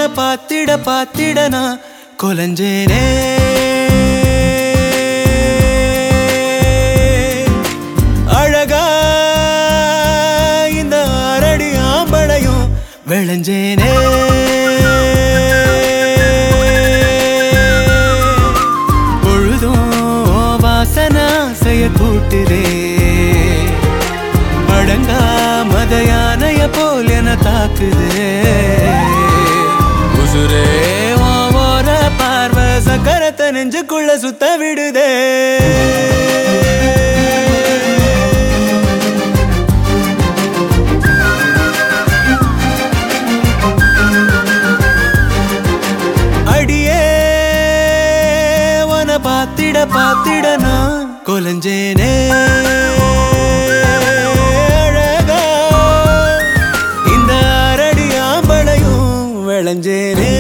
பாத்திட பாத்திட நான் கொலஞ்சேனே அழகா இந்த அரடி ஆம்பளையும் விளைஞ்சேனே பொழுதும் வாசனா செய்ய கூட்டுதே அடங்கா மத யானைய போல் என தாக்குதே உசுரே உன் ஓர பார்வை சக்கரத்தை நெஞ்சுக்குள்ள சுத்த விடுதே அடியே உன பாத்திட பாத்திட நான் கொலஞ்சேனே அழகா இந்த அரடி ஆம்பளையும் விளைஞ்சேனே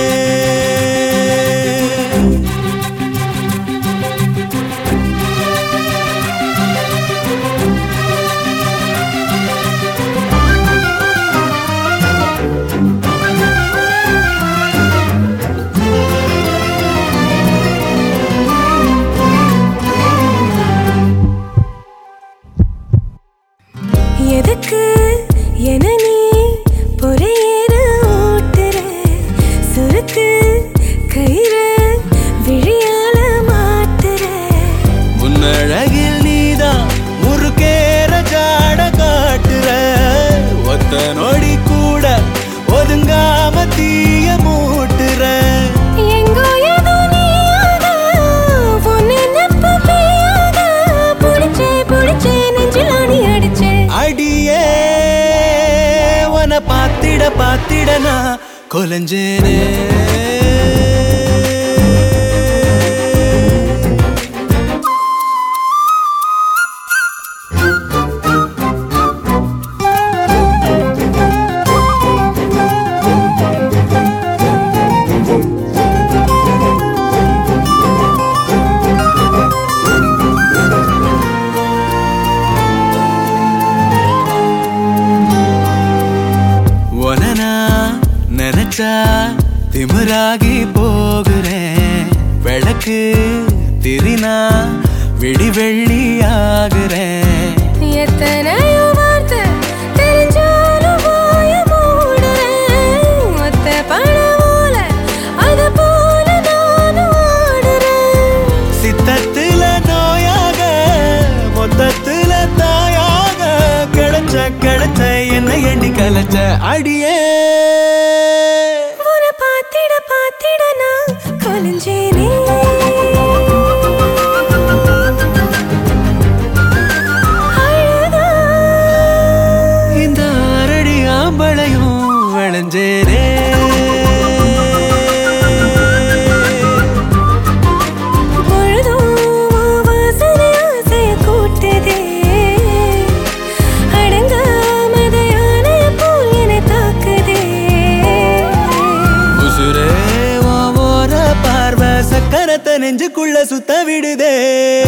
எதுக்கு என நீ பொறையேற ஓட்டுற சுருக்கு கயிறு விழியால மாட்டுற உன்னழகில் நீதான் முறுக்கேற ஜாட காட்டுற ஒத்த நொடி கூட ஒதுங்காம தீய மூட்டுற எங்கோ ஏதோ நீயாக உன் நினைப்பு பெய்யாக புடிச்சே புடிச்சே நெஞ்சில் ஆணி அடிச்சே அடியே உன பாத்திட பாத்திட நான் கொலஞ்சேனே உனனா நினைச்சா திமிராகி போகிறேன் விளக்கு திரினா விடி வெள்ளி ஆகுறேன் எத்தனையோ வார்த்தை தெரிஞ்சாலும் வாய மூடுறேன் ஒத்த பணம் போல அது போல நானும் ஆடுறேன் சித்தத்துல நோயாக மொத்தத்துல தாயாக கிடைச்ச கிடைச்ச என்ன எண்ணி கலைச்ச அடியே உன்னை பாத்திட பாத்திட நான் கொலைஞ்சேனே அழகா இந்த அரடி ஆம்பளையும் விளைஞ்சேனே பொழுதும் வாசனை ஆசைய கூட்டுதே. அடங்காமத யானைய போல் என்னை தாக்குதே. உசுரே உன் ஓர பார்வை சக்கரத்தை நெஞ்சுக்குள்ள சுத்த விடுதே